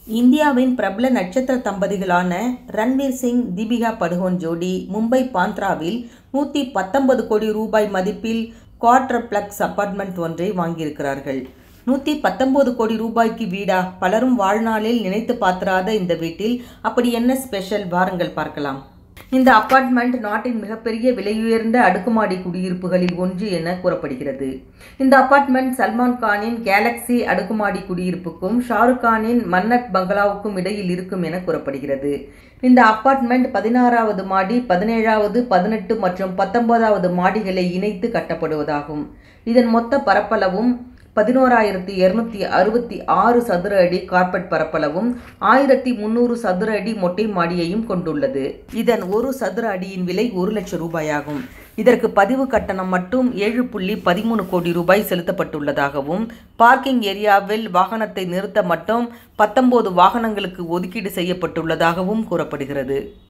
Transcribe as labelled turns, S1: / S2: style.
S1: இந்தியாவின் பிரபல நட்சத்திர தம்பதிகளான ரன்வீர் சிங் தீபிகா படுகோன் ஜோடி மும்பை பாந்த்ராவில் நூற்றி பத்தொன்பது கோடி ரூபாய் மதிப்பில் குவார்டர் பிளக்ஸ் அபார்ட்மெண்ட் ஒன்றை வாங்கியிருக்கிறார்கள் நூற்றி பத்தொன்பது கோடி ரூபாய்க்கு வீடா பலரும் வாழ்நாளில் நினைத்து பார்த்திராத இந்த வீட்டில் அப்படி என்ன ஸ்பெஷல் வாருங்கள் பார்க்கலாம் இந்த அபார்ட்மெண்ட் நாட்டின் மிகப்பெரிய விலையுயர்ந்த அடுக்குமாடி குடியிருப்புகளில் ஒன்று என கூறப்படுகிறது இந்த அபார்ட்மெண்ட் சல்மான் கானின் கேலக்ஸி அடுக்குமாடி குடியிருப்புக்கும் ஷாருக் கானின் மன்னத் பங்களாவுக்கும் இடையில் இருக்கும் என கூறப்படுகிறது இந்த அபார்ட்மெண்ட் பதினாறாவது மாடி பதினேழாவது பதினெட்டு மற்றும் பத்தொன்பதாவது மாடிகளை இணைத்து கட்டப்படுவதாகும் இதன் மொத்த பரப்பளவும் பதினோராயிரத்தி இருநூத்தி அறுபத்தி ஆறு சதுர அடி கார்பெட் பரப்பளவும் ஆயிரத்தி முந்நூறு சதுர அடி மொட்டை மாடியையும் கொண்டுள்ளது இதன் ஒரு சதுர அடியின் விலை ஒரு லட்சம் ரூபாயாகும் இதற்கு பதிவு கட்டணம் மட்டும் ஏழு புள்ளி பதிமூணு கோடி ரூபாய் செலுத்தப்பட்டுள்ளதாகவும் பார்க்கிங் ஏரியாவில் வாகனத்தை நிறுத்த மட்டும் பத்தொன்பது வாகனங்களுக்கு ஒதுக்கீடு செய்யப்பட்டுள்ளதாகவும் கூறப்படுகிறது